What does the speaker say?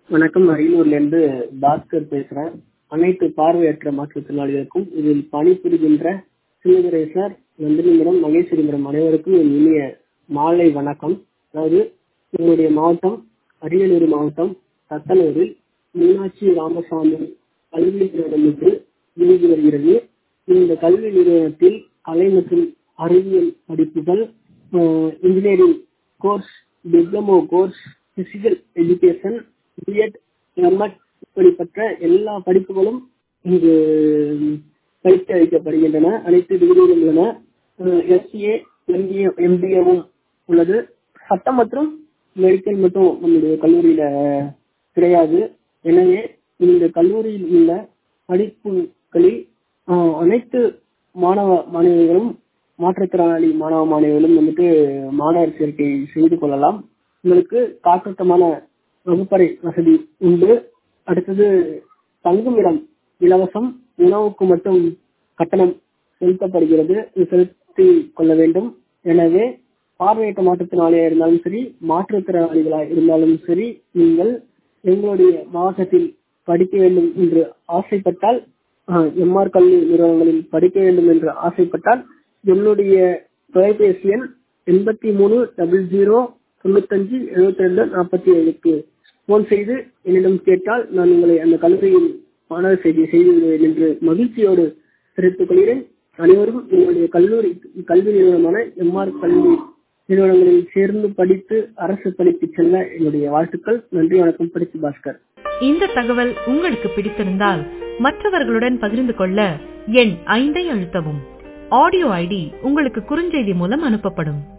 வணக்கம் அரியலூர்லேருந்து பாஸ்கர் பேசுகிறேன் அனைத்து பார்வையற்ற மாற்றுத்திறனாளிகளுக்கும் இதில் பணிபுரிகின்ற சிவதுரை சார் நந்தினிபுரம் மகேஸ்வரிபுரம் அனைவருக்கும் என் இனிய மாலை வணக்கம் அதாவது என்னுடைய மாவட்டம் அரியலூர் மாவட்டம் தத்தனூரில் மீனாட்சி ராமசாமி கல்வி நிறுவனத்துக்கு இயங்கி வருகிறது இந்த கல்வி நிறுவனத்தில் கலை மற்றும் அறிவியல் படிப்புகள் engineering course diploma course physical education B Ed M Ed இப்படிப்பட்ட எல்லா படிப்புகளும் இங்கு பயிற்சி அளிக்கப்படுகின்றன அனைத்து டிகிரிகளும் உள்ளன எஸ்ஏ எம்பிஏ எம்பிஏவும் உள்ளது சட்டம் மற்றும் மெடிக்கல் மட்டும் நம்முடைய கல்லூரியில கிடையாது எனவே இந்த கல்லூரியில் உள்ள படிப்புகளில் அனைத்து மாணவ மாணவிகளும் மாற்றுத்திறனாளி மாணவ மாணவிகளும் வந்துட்டு மாணவர் சேர்க்கை செய்து கொள்ளலாம் உங்களுக்கு காற்றோட்டமான வகுப்பறை வசதி உண்டு அடுத்தது தங்குமிடம் இலவசம் உணவுக்கு மட்டும் கட்டணம் செலுத்தப்படுகிறது செலுத்தி கொள்ள வேண்டும் எனவே பார்வையற்ற மாற்றுத்திறனாளியாக இருந்தாலும் சரி மாற்றுத்திறனாளிகளாக இருந்தாலும் சரி நீங்கள் எங்களுடைய மாவட்டத்தில் படிக்க வேண்டும் என்று ஆசைப்பட்டால் எம்ஆர் கல்வி நிறுவனங்களில் படிக்க வேண்டும் என்று ஆசைப்பட்டால் என்னுடைய தொலைபேசி எண் எண்பத்தி மூணு டபுள் ஜீரோ தொண்ணூத்தஞ்சு எழுபத்தி ரெண்டு நாற்பத்தி ஏழுக்கு போன் செய்து என்னிடம் கேட்டால் நான் உங்களை அந்த கல்லூரியில் மாணவர் செய்தி செய்து விடுவேன் என்று மகிழ்ச்சியோடு தெரிவித்துக் கொள்கிறேன் அனைவரும் என்னுடைய கல்லூரி கல்வி நிறுவனமான எம்ஆர் கல்வி நிறுவனங்களில் சேர்ந்து படித்து அரசு பணிக்கு செல்ல என்னுடைய வாழ்த்துக்கள் நன்றி வணக்கம் படித்து பாஸ்கர் இந்த தகவல் உங்களுக்கு பிடித்திருந்தால் மற்றவர்களுடன் பகிர்ந்து கொள்ள எண் ஐந்தை அழுத்தவும் ஆடியோ ஐடி உங்களுக்கு குறுஞ்செய்தி மூலம் அனுப்பப்படும்